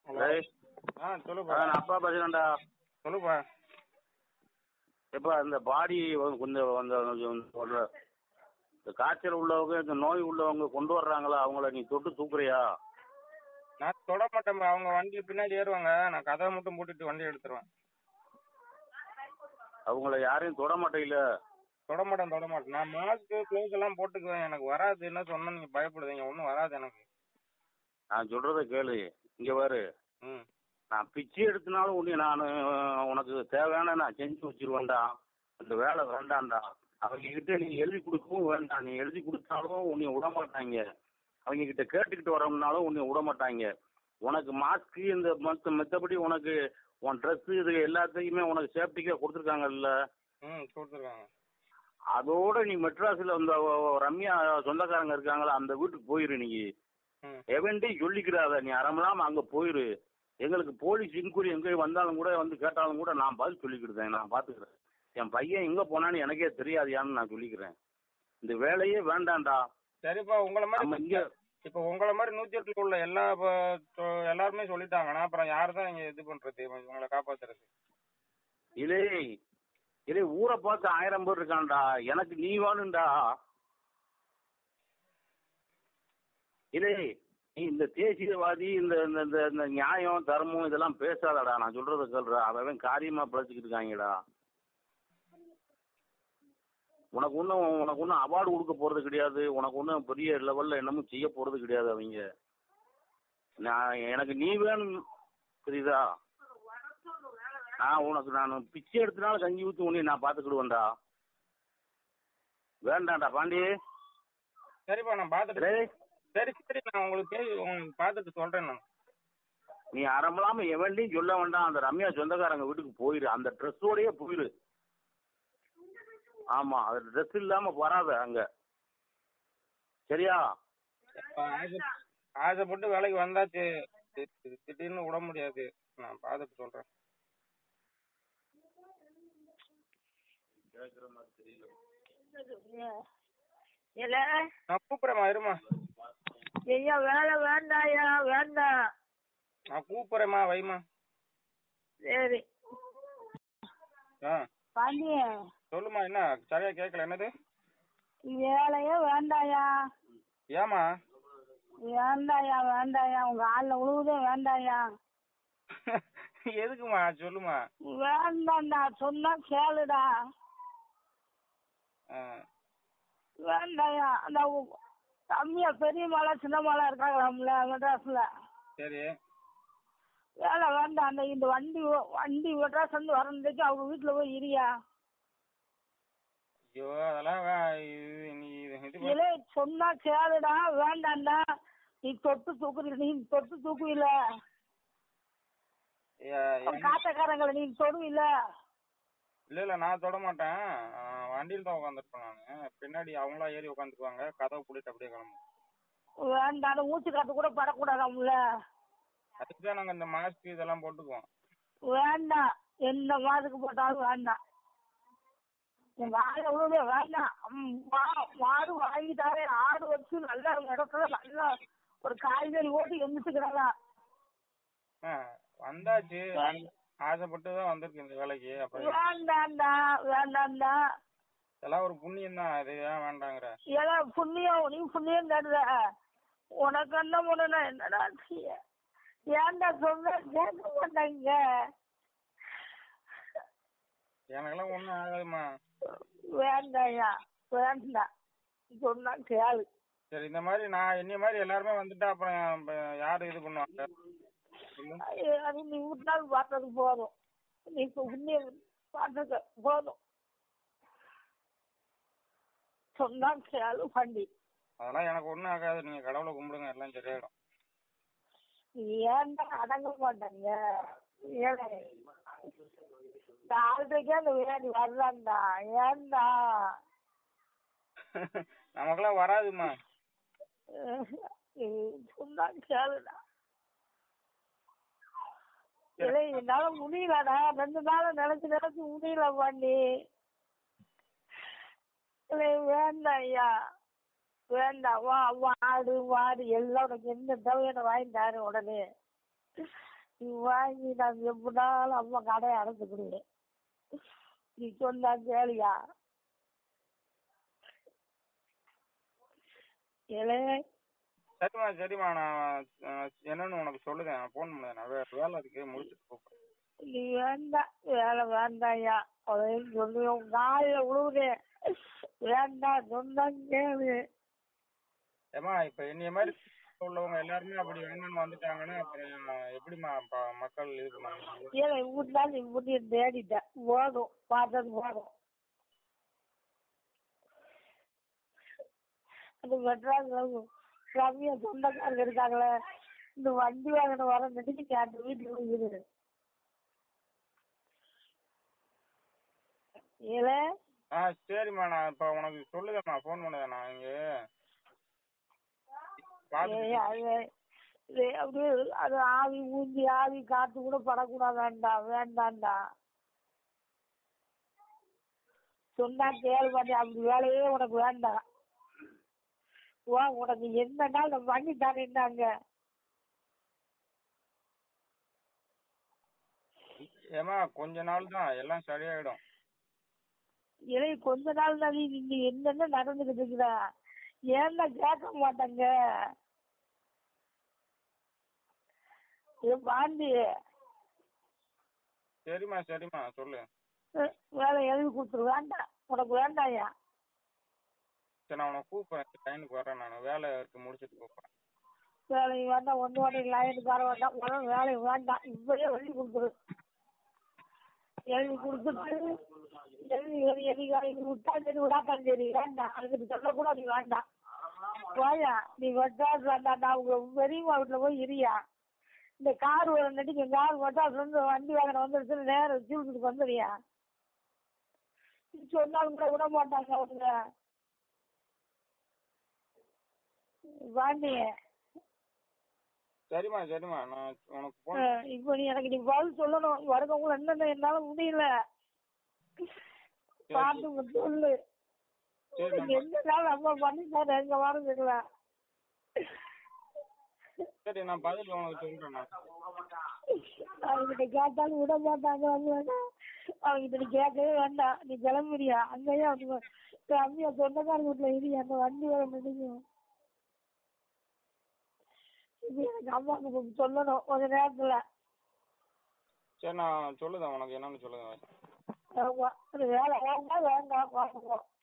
Hello டேய் ஆ சொல்லுப்பா ஆ, நான் அப்பா பேசுறேன்டா சொல்லுப்பா எப்பா இந்த பாடி கொஞ்சம் அந்த ஒரு இந்த காய்ச்சல் உள்ளவங்க இந்த நோய் உள்ளவங்க கொண்டு வர்றாங்களா அவங்கள நீ தொட்டு தூக்குறியா நான் தொட மாட்டேன் அவங்க வண்டி பின்னாடி ஏறுவாங்க நான் கதவை மட்டும் பூட்டிட்டு வண்டி எடுத்துருவேன் அவங்கள யாரையும் தொட மாட்டேங்கல தொட மாட்டேன் தொட மாட்டேன் நான் மாஸ்க்கு க்ளோஸ் எல்லாம் போட்டுக்குவேன் எனக்கு வராது என்ன சொன்னா நீங்க பயப்படுவீங்க ஒன்றும் வராது எனக்கு நான் சொல்றத கேளு இங்க பாரு ம் நான் பிச்சை எடுத்தனாலும் உன்னை நான் உனக்கு தேவையான நான் செஞ்சு வச்சிருவேன்டா அந்த வேலை வேண்டாம்டா அவங்க கிட்ட நீ எழுதி கொடுக்கவும் வேண்டாம் நீ எழுதி கொடுத்தாலும் உன்னை விட மாட்டாங்க அவங்க கிட்ட கேட்டுக்கிட்டு வரோம்னாலும் உன்னை விட மாட்டாங்க உனக்கு மாஸ்க்கு இந்த மற்ற மற்றபடி உனக்கு உன் ட்ரெஸ் இது எல்லாத்தையுமே உனக்கு சேஃப்டிக்காக கொடுத்துருக்காங்கல்ல ம் கொடுத்துருக்காங்க அதோட நீ மெட்ராஸில் அந்த ரம்யா சொந்தக்காரங்க இருக்காங்களா அந்த வீட்டுக்கு போயிரு நீ ம் எவன்ட்டையும் சொல்லிக்கிறாத நீ அறமலாம அங்க போயிரு எங்களுக்கு போலீஸ் இன்கொயரி எங்க வந்தாலும் கூட வந்து கேட்டாலும் கூட நான் பதில் சொல்லிக்கிடுதேன் நான் பாத்துக்கிறேன் என் பையன் எங்க போனான்னு எனக்கே தெரியாதியான்னு நான் சொல்லிக்கிறேன் இந்த வேலையே வேண்டாம்டா சரிப்பா உங்களை நம்ம மாதிரி இங்க இப்போ உங்களை மாதிரி நூத்தி எட்டுல உள்ள எல்லா ப- தொ- எல்லாருமே சொல்லிட்டாங்கன்னா அப்புறம் யார் தான் இங்க இது பண்றது உங்களை காப்பாத்துறது இலே இலே ஊரை பார்த்து ஆயிரம் பேர் இருக்கான்டா எனக்கு நீ வேணும்டா இலே நீ இந்த தேசியவாதி இந்த இந்த இந்த இந்த நியாயம் தர்மம் இதெல்லாம் பேசாதடா நான் சொல்றத கேள்றா அவன் காரியமா பிழைச்சிக்கிட்டு இருக்காங்கடா உனக்கு ஒன்றும் உனக்கு ஒன்றும் அவார்டு கொடுக்க போறது கிடையாது உனக்கு ஒன்றும் பெரிய லெவல்ல என்னமும் செய்ய போறது கிடையாது அவங்க நான் எனக்கு நீ வேணும் புரியுதா ஆ உனக்கு நான் பிச்சை எடுத்தனால கஞ்சி ஊற்றி உன்னை நான் பார்த்துக்கிடுவேன்டா வேண்டாம்டா பாண்டி சரிப்பா நான் பாத்துட்டு டேய் சரி சரி நான் உங்களுக்கு பேசி உங்களுக்கு பார்த்துட்டு சொல்றேன் நான் நீ அறமலாம எவன்டையும் சொல்ல வேண்டாம் அந்த ரம்யா சொந்தக்காரங்க வீட்டுக்கு போயிரு அந்த ட்ரெஸ்ஸோடயே போயிரு ஆமா அது ட்ரெஸ் இல்லாம வராத அங்க சரியா இப்ப ஆசை ஆசைப்பட்டு வேலைக்கு வந்தாச்சு தி- தி- திடீர்னு விட முடியாது நான் பார்த்துட்டு சொல்றேன் இல்ல நான் கூப்பிடுறேம்மா இருமா ஐயா வேலை வேண்டாயா வேண்டாம் நான் கூப்பிடுறேம்மா வைமா சரி ஆ பாண்டி சொல்லுமா என்ன சரியா கேட்கல என்னது வேலையே வேண்டாயா ஏமா வேண்டாயா வேண்டாயா உங்க ஆள்ல உழுவுதே வேண்டாயா எதுக்குமா சொல்லுமா வேண்டாம்டா சொன்னா கேளுடா ஆ, வேண்டாயா அந்த உ- கம்மியா பெரிய மலை சின்ன மலை இருக்காங்களாம்ல மெட்ராஸ்ல சரி வேலை வேண்டாம் அந்த இந்த வண்டி ஓ- வண்டி மெட்ராஸ் வந்து வரதுக்கு அவங்க வீட்டுல போய் இரியா ஐயோ அதெல்லாம் வே- இது நீ இது இது பண்ண- இல்ல சொன்னா கேளுடா வேண்டாம்டா நீ தொட்டு தூக்குறீ நீ தொட்டு தூக்குவில ஏ, என்ன- காத்தக்காரங்களை நீ தொடுவில இல்ல இல்ல நான் தொட மாட்டேன் ஆ, வண்டியில தான் உட்காந்துருப்பேன் நானு பின்னாடி அவங்களா ஏறி உட்காந்துக்குவாங்க கதவை பூட்டிட்டு அப்படியே கிளம்பும் வேண்டாம் அந்த மூச்சு காத்து கூட படக்கூடாதாம்ல அதுக்கு தான் நாங்க இந்த மாஸ்க் இதெல்லாம் போட்டுக்குவோம் வேண்டாம் எந்த மாதுக்கு போட்டாலும் வேண்டாம் எங்க ஆளை விழுவே வேண்டாம் ம், மா- மாடு வாங்கிட்டாரே ஆடு வச்சு நல்ல இடத்துல நல்லா ஒரு காய்கறி ஓட்டி எந்திரிச்சுக்கிறாங்க ஆ, வந்தாச்சு ஆசைப்பட்டு தான் வந்திருக்கு இந்த வேலைக்கு அப்ப வேண்டாம்டா வேண்டாம்டா இதெல்லாம் ஒரு புண்ணியம் தான் இது ஏன் வேண்டாங்கிற ஏதோ புண்ணியம் நீ புண்ணியம் தருத உனக்கு என்ன முன்னா என்னடா செய்ய ஏன்டா சொன்ன கேட்க மாட்டாங்க எனக்கெல்லாம் ஒண்ணும் ஆகாதுமா வேண்டாயா வேண்டாம் சொன்னா கேளு சரி இந்த மாதிரி நான் என்னைய மாதிரி எல்லாருமே வந்துட்டா அப்புறம் இப்ப யாரு இது பண்ணுவாங்க சொல்லு. ஐயோ, அது நீ விட்டாலும் பார்த்தது போதும் நீ இப்ப புண்ணியம் பார்த்தது போதும் சொன்னா கேளு பண்டி அதெல்லாம் எனக்கு ஒண்ணும் ஆகாது நீங்க கடவுளை கும்பிடுங்க எல்லாம் சரியாயிடும் ஏன்டா அடங்க மாட்டாங்க ஏழை நாளைக்கே அந்த விளையாடி வர்றான்டா ஏன்டா நமக்கெல்லாம் வராதுமா சொன்னா கேளுடா இல்லை என்னால முடியலடா ரெண்டு நாள் நினைச்சு நினைச்சு முடியல பாண்டி இல்லை வேண்டாம் ஐயா வேண்டாம் வா மாடு மாடு எல்லாம் உனக்கு எந்த தேவையான வாங்கி தரேன் உடனே நீ வாங்கி நான் எப்படினாலும் அம்மா கடையை அடைச்சுக்கிடுவேன் நீ சொன்னா கேளியா ஏலே சரிம்மா சரிம்மா நான் அஹ், என்னன்னு உனக்கு சொல்லுதேன் நான் ஃபோன் பண்ணுறேன் நான் வே- வேலை இருக்கு முடிச்சுட்டு கூப்பிடுறேன் நீ வேண்டாம் வேலை வேண்டாம்யா அதையும் சொல்லி உன் காலில் விழுவுறேன் வேண்டாம் சொன்னா கேளு ஏம்மா இப்போ என்னைய மாதிரி உள்ளவங்க எல்லாருமே அப்படி வேணும்னு வந்துட்டாங்கன்னா அப்புறம் எப்படிம்மா ப- மக்கள் இது பண்ணுவாங்க ஏழை இப்படினாலும் இப்படி தேடிட்டேன் போதும் பார்த்தது போதும் அந்த மெட்ராஸ் ரம்யா சொந்தக்காரங்க இருக்காங்களே இந்த வண்டி வாகனம் வர நடிச்சு அந்த வீட்டுக்கு இருக்குது ஏழை ஆ சரிம்மா நான் இப்போ உனக்கு சொல்லுதேம்மா ஃபோன் பண்ணுதேன் நான் இங்கே பார்த்துட்டு ஏய், அது- இது அப்படியே அது ஆவி ஊஞ்சி ஆவி காத்து கூட படக்கூடாது வேண்டாம் வேண்டாம்டா சொன்னா கேள் பண்ணி அப்படி வேலையே உனக்கு வேண்டாம் வா உனக்கு என்ன நாள் நான் பண்ணி தரேன்னாங்க ஏம்மா கொஞ்ச நாள் தான் எல்லாம் சரியாயிடும் இலை கொஞ்ச நாள் தான் நீங்க என்னென்ன நடந்துகிட்டு இருக்குதா ஏன்னா கேட்க மாட்டாங்க ஏ பாண்டி சரிம்மா சரிம்மா சொல்லு அஹ் வேலை எழுதி கொடுத்துரு வேண்டாம் உனக்கு வேண்டாம்யா சரி நான் உனக்கு கூப்பிட்றேன் டைனுக்கு வரேன் நான் வேலை இருக்கு முடிச்சுட்டு கூப்பிட்றேன் வேலை வேண்டாம் ஒன்று வாட்டி லைனுக்கு வர வேண்டாம் உனக்கு வேலை வேண்டாம் இப்படியே எழுதி கொடுத்துரு எழுதி கொடுத்துட்டு எழுதி எழுதி எழுதி எழுதி விட்டா சரி விடாட்டாலும் சரி வேண்டாம் அதுக்கு சொல்லக்கூடாது நீ வேண்டாம் வாயா நீ மெட்ராஸ் வேண்டாம் நான் உங்க பெரியம்மா வீட்டில் போய் இரியா இந்த கார் ஒரு நடிக்க கார் மெட்ராஸ் வந்து வண்டி வாங்கின வந்துருச்சு நேரம் ஜீவனத்துக்கு வந்துடுறியா சொன்னாலும் கூட விட மாட்டாங்க அவங்க வாண்டி சரிம்மா சரிம்மா நான் உனக்கு ஃபோன் அஹ் இப்போ நீ எனக்கு நீ பதில் சொல்லணும் வருகவங்க என்னென்ன என்னால முடியல பார்த்து மட்டும் சொல்லு சரி உனக்கு எந்த நாள் அம்மா பண்ணி தர எங்க வாரதுல சரி நான் பதில் உனக்கு சொல்றேன் நான் அவங்கிட்ட கேட்டாலும் விட மாட்டாங்க அவங்க அவங்கிட்ட நீ கேட்கவே வேண்டாம் நீ கிளம்புறியா அங்கேயே அவங்க அம்மியா சொந்தக்காரங்க வீட்டுல இரு அந்த வண்டி வேலை முடியும் இது எனக்கு அம்மாவுக்கு கொஞ்சம் சொல்லணும் கொஞ்ச நேரத்துல சரி நான் சொல்லுதேன் உனக்கு என்னன்னு சொல்லுதேன் ஆமா அது வேலை வேண்டாம் வேண்டாம் பார்ப்போம்